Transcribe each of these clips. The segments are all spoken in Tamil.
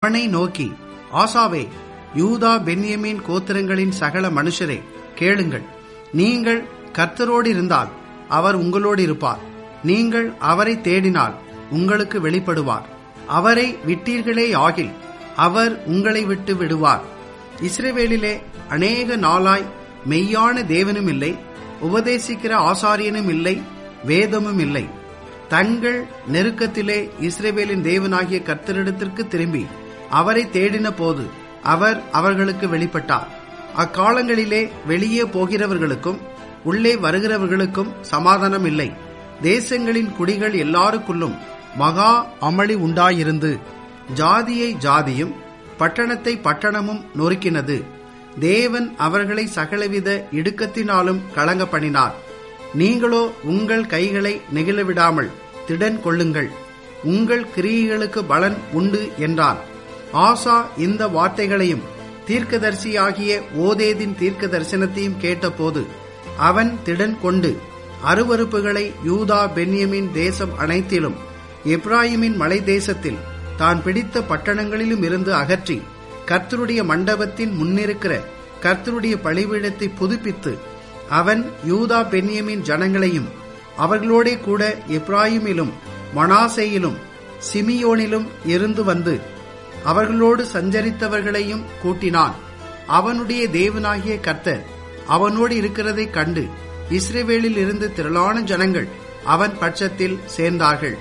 அவனை நோக்கி ஆசாவே யூதா பென்யமீன் கோத்திரங்களின் சகல மனுஷரே கேளுங்கள் நீங்கள் கர்த்தரோடு இருந்தால் அவர் உங்களோடு இருப்பார் நீங்கள் அவரை தேடினால் உங்களுக்கு வெளிப்படுவார் அவரை விட்டீர்களே ஆகில் அவர் உங்களை விட்டு விடுவார் இஸ்ரவேலிலே அநேக நாளாய் மெய்யான தேவனும் இல்லை உபதேசிக்கிற ஆசாரியனும் இல்லை வேதமும் இல்லை தங்கள் நெருக்கத்திலே இஸ்ரேவேலின் தேவனாகிய கர்த்தரிடத்திற்கு திரும்பி அவரை தேடின போது அவர் அவர்களுக்கு வெளிப்பட்டார் அக்காலங்களிலே வெளியே போகிறவர்களுக்கும் உள்ளே வருகிறவர்களுக்கும் சமாதானம் இல்லை தேசங்களின் குடிகள் எல்லாருக்குள்ளும் மகா அமளி உண்டாயிருந்து ஜாதியை ஜாதியும் பட்டணத்தை பட்டணமும் நொறுக்கினது தேவன் அவர்களை சகலவித இடுக்கத்தினாலும் கலங்க பண்ணினார் நீங்களோ உங்கள் கைகளை நெகிழவிடாமல் திடன் கொள்ளுங்கள் உங்கள் கிரியைகளுக்கு பலன் உண்டு என்றான் ஆசா இந்த வார்த்தைகளையும் தீர்க்கதரிசியாகிய ஓதேதின் தீர்க்க தரிசனத்தையும் கேட்டபோது அவன் திடன் கொண்டு அருவறுப்புகளை யூதா பென்யமின் தேசம் அனைத்திலும் எப்ராஹிமின் மலை தேசத்தில் தான் பிடித்த பட்டணங்களிலும் இருந்து அகற்றி கர்த்தருடைய மண்டபத்தின் முன்னிருக்கிற கர்த்தருடைய பழிபீடத்தை புதுப்பித்து அவன் யூதா பென்யமின் ஜனங்களையும் அவர்களோடே கூட எப்ராஹிமிலும் மனாசேயிலும் சிமியோனிலும் இருந்து வந்து அவர்களோடு சஞ்சரித்தவர்களையும் கூட்டினான் அவனுடைய தேவனாகிய கர்த்தர் அவனோடு இருக்கிறதை கண்டு இஸ்ரேவேலில் இருந்து திரளான ஜனங்கள் அவன் பட்சத்தில் சேர்ந்தார்கள்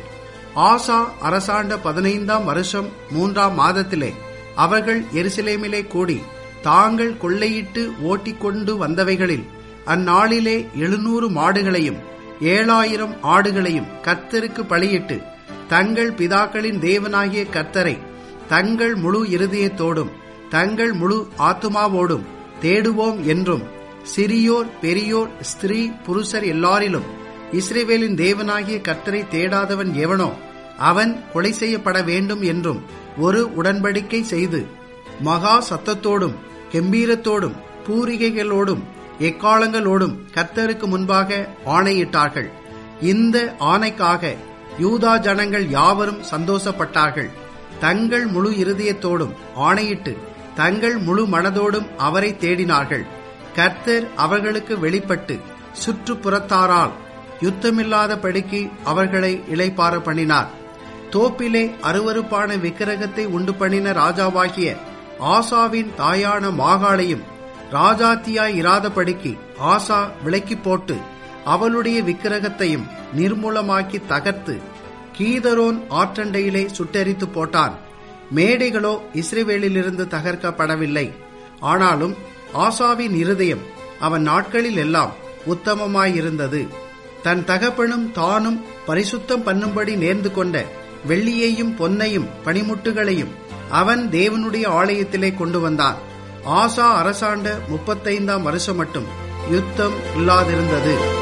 ஆசா அரசாண்ட பதினைந்தாம் வருஷம் மூன்றாம் மாதத்திலே அவர்கள் எருசலேமிலே கூடி தாங்கள் கொள்ளையிட்டு ஓட்டிக்கொண்டு வந்தவைகளில் அந்நாளிலே எழுநூறு மாடுகளையும் ஏழாயிரம் ஆடுகளையும் கர்த்தருக்கு பலியிட்டு தங்கள் பிதாக்களின் தேவனாகிய கர்த்தரை தங்கள் முழு இருதயத்தோடும் தங்கள் முழு ஆத்துமாவோடும் தேடுவோம் என்றும் சிறியோர் பெரியோர் ஸ்திரீ புருஷர் எல்லாரிலும் இஸ்ரேவேலின் தேவனாகிய கர்த்தரை தேடாதவன் எவனோ அவன் கொலை செய்யப்பட வேண்டும் என்றும் ஒரு உடன்படிக்கை செய்து மகா சத்தத்தோடும் கெம்பீரத்தோடும் பூரிகைகளோடும் எக்காலங்களோடும் கர்த்தருக்கு முன்பாக ஆணையிட்டார்கள் இந்த ஆணைக்காக யூதா ஜனங்கள் யாவரும் சந்தோஷப்பட்டார்கள் தங்கள் முழு இருதயத்தோடும் ஆணையிட்டு தங்கள் முழு மனதோடும் அவரை தேடினார்கள் கர்த்தர் அவர்களுக்கு வெளிப்பட்டு சுற்றுப்புறத்தாரால் யுத்தமில்லாதபடிக்கு அவர்களை இளைப்பார பண்ணினார் தோப்பிலே அருவருப்பான விக்கிரகத்தை உண்டு பண்ணின ராஜாவாகிய ஆசாவின் தாயான மாகாளையும் ராஜாத்தியாய் இராதபடிக்கு ஆசா விலக்கி போட்டு அவளுடைய விக்கிரகத்தையும் நிர்மூலமாக்கி தகர்த்து கீதரோன் ஆற்றண்டையிலே சுட்டெரித்து போட்டான் மேடைகளோ இஸ்ரேவேலிலிருந்து தகர்க்கப்படவில்லை ஆனாலும் ஆசாவின் இருதயம் அவன் நாட்களில் எல்லாம் உத்தமமாயிருந்தது தன் தகப்பனும் தானும் பரிசுத்தம் பண்ணும்படி நேர்ந்து கொண்ட வெள்ளியையும் பொன்னையும் பனிமுட்டுகளையும் அவன் தேவனுடைய ஆலயத்திலே கொண்டு வந்தான் ஆசா அரசாண்ட முப்பத்தைந்தாம் வருஷம் மட்டும் யுத்தம் இல்லாதிருந்தது